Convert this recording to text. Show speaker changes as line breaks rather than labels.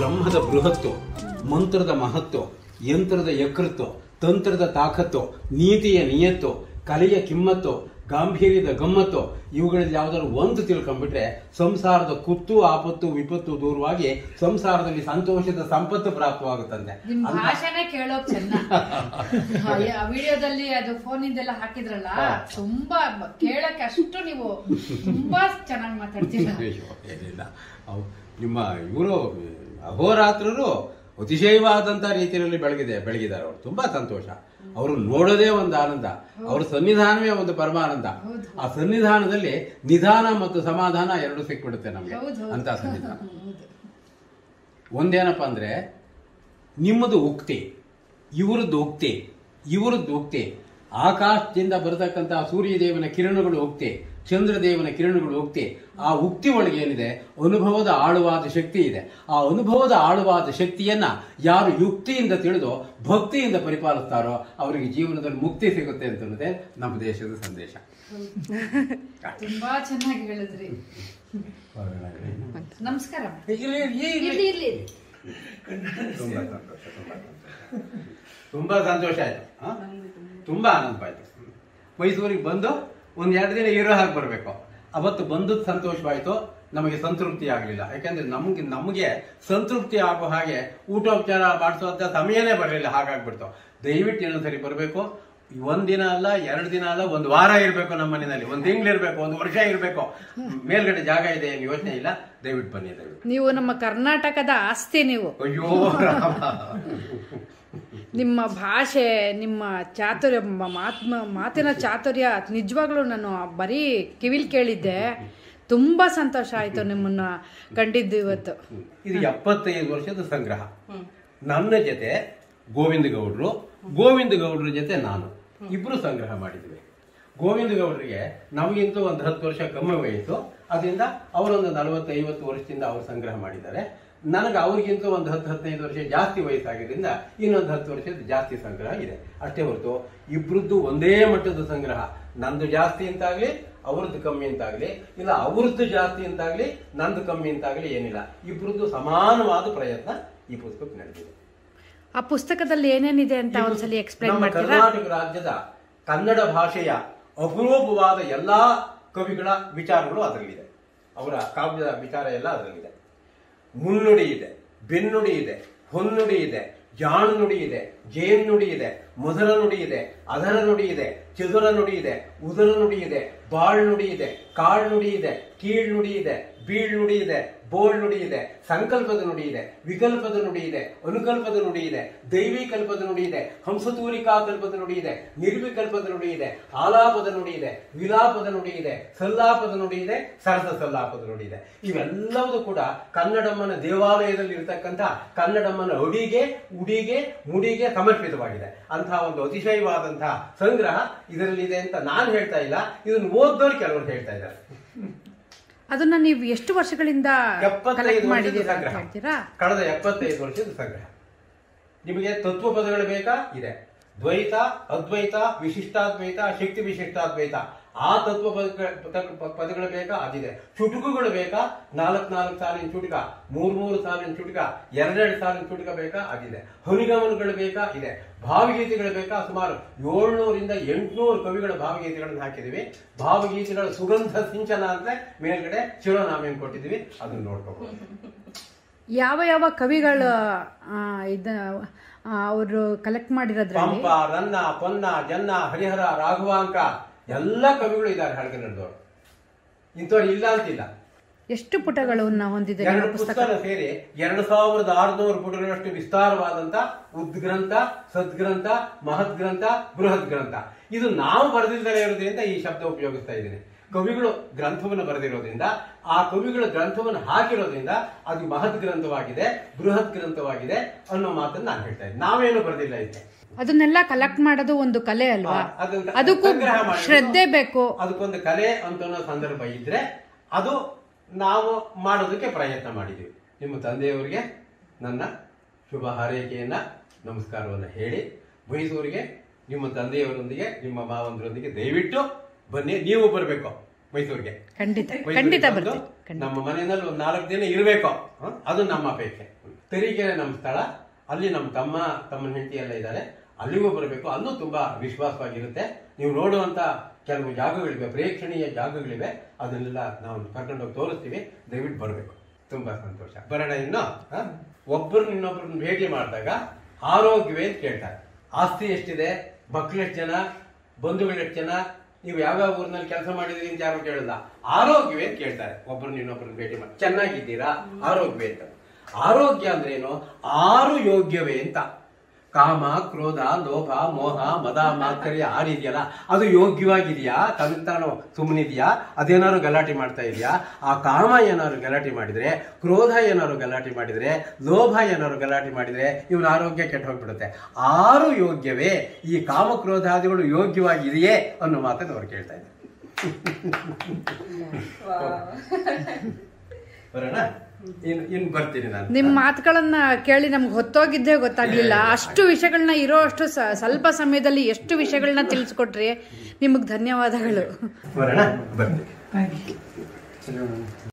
ಬ್ರಹ್ಮದ ಬೃಹತ್ತು ಮಂತ್ರದ ಮಹತ್ವ ಯಂತ್ರದ ಯಕೃತ್ತು ತಂತ್ರದ ತಾಕತ್ತು ನೀತಿಯ ನಿಯತ್ತು ಕಲೆಯ ಕಿಮ್ಮತ್ತು ಗಾಂಭೀರ್ಯದ ಗಮ್ಮತ್ತು ಇವುಗಳಲ್ಲಿ ಯಾವ್ದಾದ್ರು ಒಂದು ತಿಳ್ಕೊಂಡ್ಬಿಟ್ರೆ ಸಂಸಾರದ ಕುತ್ತು ಆಪತ್ತು ವಿಪತ್ತು ದೂರವಾಗಿ ಸಂಸಾರದಲ್ಲಿ ಸಂತೋಷದ ಸಂಪತ್ತು ಪ್ರಾಪ್ತವಾಗುತ್ತಂತೆ
ನಿಮ್
ಅಂತ-
ಭಾಷೆನೇ ಕೇಳೋಕ್ ಚೆನ್ನ ಆ ವಿಡಿಯೋದಲ್ಲಿ ಅದು ಫೋನಿಂದೆಲ್ಲ ಹಾಕಿದ್ರಲ್ಲ ತುಂಬಾ ಬ- ಕೇಳಕ್ಕೆ ಅಷ್ಟು ನೀವು ತುಂಬಾ ಚೆನ್ನಾಗಿ ಮಾತಾಡ್ತೀರಾ
ಅಯ್ಯೋ, ಏನಿಲ್ಲ ಅವ್- ನಿಮ್ಮ ಇವರು ಅಹೋರಾತ್ರರು ಅತಿಶಯವಾದಂತ ರೀತಿಯಲ್ಲಿ ಬೆಳಗಿದೆ ಬೆಳಗಿದ್ದಾರೆ ಅವರು ತುಂಬಾ ಸಂತೋಷ ಅವರು ನೋಡೋದೇ ಒಂದು ಆನಂದ ಅವ್ರ ಸನ್ನಿಧಾನವೇ ಒಂದು ಪರಮಾನಂದ
ಹೌದು.
ಆ ಸನ್ನಿಧಾನದಲ್ಲಿ ನಿಧಾನ ಮತ್ತು ಸಮಾಧಾನ ಎರಡು ಸಿಕ್ಬಿಡುತ್ತೆ ನಮ್ಗೆ
ಹೌದು, ಹೌದು.
ಅಂತ ಸನ್ನಿಧಾನ
ಹೌದು.
ಒಂದೇನಪ್ಪ ಅಂದ್ರೆ ನಿಮ್ಮದು ಉಕ್ತಿ ಇವರದ್ದು ಉಕ್ತಿ ಇವರದ್ದು ಉಕ್ತಿ ಆಕಾಶದಿಂದ ಬರತಕ್ಕಂತ ಸೂರ್ಯದೇವನ ಕಿರಣಗಳು ಉಕ್ತಿ ಚಂದ್ರದೇವನ ಕಿರಣಗಳು ಉಕ್ತಿ ಆ ಉಕ್ತಿ ಒಳಗೆ ಏನಿದೆ ಅನುಭವದ ಆಳುವಾದ ಶಕ್ತಿ ಇದೆ ಆ ಅನುಭವದ ಆಳುವಾದ ಶಕ್ತಿಯನ್ನ ಯಾರು ಯುಕ್ತಿಯಿಂದ ತಿಳಿದು ಭಕ್ತಿಯಿಂದ ಪರಿಪಾಲಿಸ್ತಾರೋ ಅವರಿಗೆ ಜೀವನದಲ್ಲಿ ಮುಕ್ತಿ ಸಿಗುತ್ತೆ ಅಂತ ಅನ್ನೋದೇ ನಮ್ಮ ದೇಶದ ಸಂದೇಶ
ತುಂಬಾ ಚೆನ್ನಾಗಿ ಹೇಳಿದ್ರಿ ನಮಸ್ಕಾರ
ಇರ್ಲಿ, ಇರ್ಲಿ, ಇರ್ಲಿ.
ಇರ್ಲಿ ಇರ್ಲಿ
ತುಂಬಾ ಸಂತೋಷ ತುಂಬಾ ಸಂತೋಷ. ತುಂಬಾ ಸಂತೋಷ ಆಯ್ತು ಆ? ತುಂಬಾ ಆನಂದ ಆಯ್ತು ಮೈಸೂರಿಗೆ ಬಂದು ಒಂದ್ ಎರಡು ದಿನ ಇರೋ ಹಾಗೆ ಬರ್ಬೇಕು ಅವತ್ತು ಬಂದದ್ದು ಸಂತೋಷವಾಯ್ತು ನಮಗೆ ಸಂತೃಪ್ತಿ ಆಗಲಿಲ್ಲ ಯಾಕಂದ್ರೆ ನಮ್ಗೆ ನಮಗೆ ಸಂತೃಪ್ತಿ ಆಗೋ ಹಾಗೆ ಊಟೋಪಚಾರ ಮಾಡಿಸುವಂತ ಸಮಯನೇ ಬರಲಿಲ್ಲ ಹಾಗಾಗ್ಬಿಡ್ತು ದಯವಿಟ್ಟು ಇನ್ನೊಂದ್ಸರಿ ಬರಬೇಕು ಒಂದಿನ ಅಲ್ಲ ಎರಡು ದಿನ ಅಲ್ಲ ಒಂದು ವಾರ ಇರಬೇಕು ನಮ್ಮ ಮನೆಯಲ್ಲಿ ಒಂದು ತಿಂಗಳು ಇರಬೇಕು ಒಂದು ವರ್ಷ ಇರಬೇಕು ಮೇಲ್ಗಡೆ ಜಾಗ ಇದೆ ಏನು ಯೋಚನೆ ಇಲ್ಲ ದಯವಿಟ್ಟು ಬನ್ನಿ ದಯವಿಟ್ಟು
ನೀವು ನಮ್ಮ ಕರ್ನಾಟಕದ ಆಸ್ತಿ ನೀವು
ಅಯ್ಯೋ ರಾಮ
ನಿಮ್ಮ ಭಾಷೆ ನಿಮ್ಮ ಚಾತುರ್ಯ ಮ- ಮಾತ್ ಮಾತಿನ ಚಾತುರ್ಯ ನಿಜವಾಗ್ಲೂ ನಾನು ಬರೀ ಕಿವಿಲ್ ಕೇಳಿದ್ದೆ ತುಂಬಾ ಸಂತೋಷ ಆಯ್ತು ನಿಮ್ಮನ್ನ ಕಂಡಿದ್ದು ಇವತ್ತು
ಇದು ಎಪ್ಪತ್ತೈದು ವರ್ಷದ ಸಂಗ್ರಹ ನನ್ನ ಜೊತೆ ಗೋವಿಂದ ಗೌಡ್ರು ಗೋವಿಂದ ಗೌಡ್ರ ಜೊತೆ ನಾನು ಇಬ್ರು ಸಂಗ್ರಹ ಮಾಡಿದ್ವಿ ಗೋವಿಂದ ಗೌಡ್ರಿಗೆ ನಮಗಿಂತ ಒಂದು ಹತ್ತು ವರ್ಷ ಕಮ್ಮಿ ವಯಸ್ಸು ಅದರಿಂದ ಅವರೊಂದು ನಲವತ್ತು ಐವತ್ತು ವರ್ಷದಿಂದ ಅವ್ರು ಸಂಗ್ರಹ ಮಾಡಿದ್ದಾರೆ ನನಗೆ ಅವ್ರಿಗಿಂತ ಒಂದು ಹತ್ತು ಹದಿನೈದು ವರ್ಷ ಜಾಸ್ತಿ ವಯಸ್ಸಾಗಿದ್ದರಿಂದ ಇನ್ನೊಂದು ಹತ್ತು ವರ್ಷದ ಜಾಸ್ತಿ ಸಂಗ್ರಹ ಇದೆ ಅಷ್ಟೇ ಹೊರತು ಇಬ್ರದ್ದು ಒಂದೇ ಮಟ್ಟದ ಸಂಗ್ರಹ ನಂದು ಜಾಸ್ತಿ ಅಂತಾಗ್ಲಿ ಅವ್ರದ್ದು ಕಮ್ಮಿ ಅಂತಾಗ್ಲಿ ಇಲ್ಲ ಅವ್ರದ್ದು ಜಾಸ್ತಿ ಅಂತಾಗ್ಲಿ ನಂದು ಕಮ್ಮಿ ಅಂತಾಗ್ಲಿ ಏನಿಲ್ಲ ಇಬ್ರದ್ದು ಸಮಾನವಾದ ಪ್ರಯತ್ನ ಈ ಪುಸ್ತಕ ನಡೆದಿದೆ
ಆ ಪುಸ್ತಕದಲ್ಲಿ ಏನೇನಿದೆ ಅಂತ
ಈ
ಒಂದ್ಸಲಿ
ಪುಸ್ತಕ
ಎಕ್ಸ್ಪ್ಲೈನ್
ನಮ್ಮ
ಮಾಡ್ತೀರಾ
ಕರ್ನಾಟಕ ರಾಜ್ಯದ ಕನ್ನಡ ಭಾಷೆಯ ಅಪರೂಪವಾದ ಎಲ್ಲಾ ಕವಿಗಳ ವಿಚಾರಗಳು ಅದರಲ್ಲಿದೆ ಅವರ ಕಾವ್ಯದ ವಿಚಾರ ಎಲ್ಲ ಅದರಲ್ಲಿದೆ ಮುನ್ನುಡಿ ಇದೆ ಬೆನ್ನುಡಿ ಇದೆ ಹೊನ್ನುಡಿ ಇದೆ ಜಾಣು ನುಡಿ ಇದೆ ಜೇನ್ ನುಡಿ ಇದೆ ಮಧುರ ನುಡಿ ಇದೆ ಅಧರ ನುಡಿ ಇದೆ ಚದುರ ನುಡಿ ಇದೆ ಉದರ ನುಡಿ ಇದೆ ಬಾಳ್ ನುಡಿ ಇದೆ ಕಾಳ್ ನುಡಿ ಇದೆ ಕೀಳ್ ನುಡಿ ಇದೆ ಬೀಳ್ ನುಡಿ ಇದೆ ಬೋಳ್ ನುಡಿ ಇದೆ ಸಂಕಲ್ಪದ ನುಡಿ ಇದೆ ವಿಕಲ್ಪದ ನುಡಿ ಇದೆ ಅನುಕಲ್ಪದ ನುಡಿ ಇದೆ ದೈವಿ ಕಲ್ಪದ ನುಡಿ ಇದೆ ಹಂಸತೂರಿಕಾ ಕಲ್ಪದ ನುಡಿ ಇದೆ ನಿರ್ವಿಕಲ್ಪದ ನುಡಿ ಇದೆ ಆಲಾಪದ ನುಡಿ ಇದೆ ವಿಲಾಪದ ನುಡಿ ಇದೆ ಸಲ್ಲಾಪದ ನುಡಿ ಇದೆ ಸರಸ ಸಲ್ಲಾಪದ ನುಡಿ ಇದೆ ಇವೆಲ್ಲವೂ ಕೂಡ ಕನ್ನಡಮ್ಮನ ದೇವಾಲಯದಲ್ಲಿ ಇರತಕ್ಕಂಥ ಕನ್ನಡಮ್ಮನ ಅಡಿಗೆ ಉಡಿಗೆ ಮುಡಿಗೆ ಸಮರ್ಪಿತವಾಗಿದೆ ಅಂತಹ ಒಂದು ಅತಿಶಯವಾದಂತಹ ಸಂಗ್ರಹ ಇದರಲ್ಲಿದೆ ಅಂತ ನಾನು ಹೇಳ್ತಾ ಇಲ್ಲ ಇದನ್ನು ಓದ್ದವ್ರು ಕೆಲವರು ಹೇಳ್ತಾ ಇದ್ದಾರೆ
ಅದನ್ನ ನೀವು ಎಷ್ಟು ವರ್ಷಗಳಿಂದ
ಎಪ್ಪತ್ತೈದು
ಕಲೆಕ್ಟ್
ವರ್ಷದ
ಮಾಡಿದ್ದೀರಾ ಅಂತ
ಸಂಗ್ರಹ
ಹೇಳ್ತೀರಾ
ಕಳೆದ ಎಪ್ಪತ್ತೈದು ವರ್ಷದ ಸಂಗ್ರಹ ನಿಮಗೆ ತತ್ವ ಪದಗಳು ಬೇಕಾ ಇದೆ ದ್ವೈತ ಅದ್ವೈತ ವಿಶಿಷ್ಟಾದ್ವೈತ ಶಕ್ತಿ ವಿಶಿಷ್ಟಾದ್ವೈತ ಆ ತತ್ವ ಪದಗಳ- ಪದ- ಪದಗಳು ಬೇಕಾ ಅದಿದೆ ಚುಟುಕುಗಳು ಬೇಕಾ ನಾಲ್ಕು ನಾಲ್ಕು ಸಾಲಿನ ಚುಟುಕ ಮೂರ್ ಮೂರು ಸಾಲಿನ ಚುಟುಕ ಎರಡೆರಡು ಸಾಲಿನ ಚುಟುಕ ಬೇಕಾ ಅದಿದೆ ಹನಿಗಮನಗಳು ಬೇಕಾ ಇದೆ ಭಾವಗೀತೆಗಳು ಬೇಕಾ ಸುಮಾರು ಏಳ್ನೂರಿಂದ ಎಂಟುನೂರು ಕವಿಗಳ ಭಾವಗೀತೆಗಳನ್ನು ಹಾಕಿದೀವಿ ಭಾವಗೀತೆಗಳ ಸುಗಂಧ ಸಿಂಚನ ಅಂತ ಮೇಲ್ಗಡೆ ಶಿರೋನಾಮೆಯನ್ನು ಕೊಟ್ಟಿದೀವಿ ಅದನ್ನ ನೋಡ್ಕೋಬಹುದು
ಯಾವ ಯಾವ ಕವಿಗಳು ಆ, ಇದ ಅವರು ಕಲೆಕ್ಟ್ ಮಾಡಿರೋದ್ರಲ್ಲಿ
ಪಂಪ ರನ್ನ ಪೊನ್ನ ಜನ್ನ ಹರಿಹರ ರಾಘವಾಂಕ ಎಲ್ಲ ಕವಿಗಳು ಇದ್ದಾರೆ ಹಳಗನ್ನಡದವರು ಇಂಥವ್ರು ಇಲ್ಲ ಅಂತಿಲ್ಲ
ಎಷ್ಟು ಪುಟಗಳನ್ನ ಹೊಂದಿದೆ
ಎರಡು
ನಿಮ್ಮ ಪುಸ್ತಕ
ಪುಸ್ತಕ ಸೇರಿ ಎರಡು ಸಾವಿರದ ಆರುನೂರು ಪುಟಗಳಷ್ಟು ವಿಸ್ತಾರವಾದಂತ ಉದ್ಗ್ರಂಥ ಸದ್ಗ್ರಂಥ ಮಹತ್ ಗ್ರಂಥ ಬೃಹತ್ ಗ್ರಂಥ ಇದು ನಾವು ಬರೆದಿಲ್ಲದೆ ಇರೋದ್ರಿಂದ ಈ ಶಬ್ದ ಉಪಯೋಗಿಸ್ತಾ ಇದ್ದೀನಿ ಕವಿಗಳು ಗ್ರಂಥವನ್ನು ಬರೆದಿರೋದ್ರಿಂದ ಆ ಕವಿಗಳ ಗ್ರಂಥವನ್ನು ಹಾಕಿರೋದ್ರಿಂದ ಅದು ಮಹತ್ ಗ್ರಂಥವಾಗಿದೆ ಬೃಹತ್ ಗ್ರಂಥವಾಗಿದೆ ಅನ್ನೋ ಮಾತನ್ನ ನಾನು ಹೇಳ್ತಾ ಇದ್ದೀನಿ ನಾವೇನು ಬರೆದಿಲ್ಲ ಇದೆ
ಅದನ್ನೆಲ್ಲ ಕಲೆಕ್ಟ್ ಮಾಡೋದು ಒಂದು ಕಲೆ ಅಲ್ವಾ
ಅದನ್ನ
ಅದಕ್ಕೂ
ಸಂಗ್ರಹ ಮಾಡಿದ್ದು
ಶ್ರದ್ಧೆ ಬೇಕು
ಅದಕ್ಕೊಂದು ಕಲೆ ಅಂತ ಅನ್ನೋ ಸಂದರ್ಭ ಇದ್ರೆ ಅದು ನಾವು ಮಾಡೋದಕ್ಕೆ ಪ್ರಯತ್ನ ಮಾಡಿದ್ದೀವಿ ನಿಮ್ಮ ತಂದೆಯವರಿಗೆ ನನ್ನ ಶುಭ ಹಾರೈಕೆಯನ್ನ ನಮಸ್ಕಾರವನ್ನ ಹೇಳಿ ಮೈಸೂರಿಗೆ ನಿಮ್ಮ ತಂದೆಯವರೊಂದಿಗೆ ನಿಮ್ಮ ಮಾವಂದರೊಂದಿಗೆ ದಯವಿಟ್ಟು ಬನ್ನಿ ನೀವು ಬರಬೇಕು ಮೈಸೂರಿಗೆ
ಖಂಡಿತ
ಮೈಸೂರಿಗೆ
ಖಂಡಿತ
ಬಂದು
ಬರ್ತೀವಿ ಖಂಡಿತ
ನಮ್ಮ ಮನೆಯಲ್ಲಿ ಒಂದು ನಾಲ್ಕು ದಿನ ಇರಬೇಕು ಅದು ನಮ್ಮ ಅಪೇಕ್ಷೆ ತರೀಕೆರೆ ನಮ್ಮ ಸ್ಥಳ ಅಲ್ಲಿ ನಮ್ಮ ತಮ್ಮ ತಮ್ಮನ ಹೆಂಡತಿ ಎಲ್ಲ ಇದ್ದಾರೆ ಅಲ್ಲಿಗೂ ಬರಬೇಕು ಅಲ್ಲೂ ತುಂಬಾ ವಿಶ್ವಾಸವಾಗಿರುತ್ತೆ ನೀವು ನೋಡುವಂತ ಕೆಲವು ಜಾಗಗಳಿವೆ ಪ್ರೇಕ್ಷಣೀಯ ಜಾಗಗಳಿವೆ ಅದನ್ನೆಲ್ಲ ನಾವು ಕರ್ಕೊಂಡೋಗಿ ತೋರಿಸ್ತೀವಿ ದಯವಿಟ್ಟು ಬರಬೇಕು ತುಂಬಾ ಸಂತೋಷ ಬರೋಣ ಇನ್ನು ಹ? ಒಬ್ಬರನ್ನ ಇನ್ನೊಬ್ಬರನ್ನ ಭೇಟಿ ಮಾಡಿದಾಗ ಆರೋಗ್ಯವೇ ಅಂತ ಕೇಳ್ತಾರೆ ಆಸ್ತಿ ಎಷ್ಟಿದೆ ಮಕ್ಳು ಎಷ್ಟು ಜನ ಬಂಧುಗಳು ಎಷ್ಟು ಜನ ನೀವು ಯಾವ್ಯಾವ ಊರಿನಲ್ಲಿ ಕೆಲಸ ಮಾಡಿದೀರಿ ಅಂತ ಯಾರು ಕೇಳಲ್ಲ ಆರೋಗ್ಯವೇ ಅಂತ ಕೇಳ್ತಾರೆ ಒಬ್ಬರನ್ನ ಇನ್ನೊಬ್ಬರನ್ನ ಭೇಟಿ ಮಾಡಿ ಚೆನ್ನಾಗಿದ್ದೀರಾ ಆರೋಗ್ಯವೇ ಅಂತ ಆರೋಗ್ಯ ಅಂದ್ರೆ ಏನು ಆರು ಯೋಗ್ಯವೇ ಅಂತ ಕಾಮ ಕ್ರೋಧ ಲೋಭ ಮೋಹ ಮದ ಮಾತ್ಸರ್ಯ ಆರಿದೆಯಲ್ಲ ಅದು ಯೋಗ್ಯವಾಗಿದೆಯಾ ತನಗೆ ತಾನು ಸುಮ್ಮನಿದೆಯಾ ಅದೇನಾದ್ರು ಗಲಾಟೆ ಮಾಡ್ತಾ ಇದೆಯಾ ಆ ಕಾಮ ಏನಾದ್ರು ಗಲಾಟೆ ಮಾಡಿದ್ರೆ ಕ್ರೋಧ ಏನಾದ್ರು ಗಲಾಟೆ ಮಾಡಿದ್ರೆ ಲೋಭ ಏನಾದ್ರು ಗಲಾಟೆ ಮಾಡಿದ್ರೆ ಇವನ ಆರೋಗ್ಯ ಕೆಟ್ಟ ಹೋಗ್ಬಿಡುತ್ತೆ ಆರು ಯೋಗ್ಯವೇ ಈ ಕಾಮ ಕ್ರೋಧಾದಿಗಳು ಯೋಗ್ಯವಾಗಿದೆಯೇ ಅನ್ನೋ ಮಾತನ್ನು ಅವ್ರು ಕೇಳ್ತಾ ಇದ್ದಾರೆ ಬರೋಣ ಇನ್ ಇನ್ ಬರ್ತೀನಿ ನಾನು
ನಿಮ್ಮ ಮಾತುಗಳನ್ನ ಕೇಳಿ ನಮ್ಗೆ ಹೊತ್ತೋಗಿದ್ದೇ ಗೊತ್ತಾಗ್ಲಿಲ್ಲ ಅಷ್ಟು ವಿಷಯಗಳನ್ನ ಇರೋ ಅಷ್ಟು ಸ- ಸ್ವಲ್ಪ ಸಮಯದಲ್ಲಿ ಎಷ್ಟು ವಿಷಯಗಳನ್ನ ತಿಳಿಸ್ಕೊಟ್ರಿ ನಿಮಗೆ ಧನ್ಯವಾದಗಳು
ಬರೋಣ ಬರ್ತೀನಿ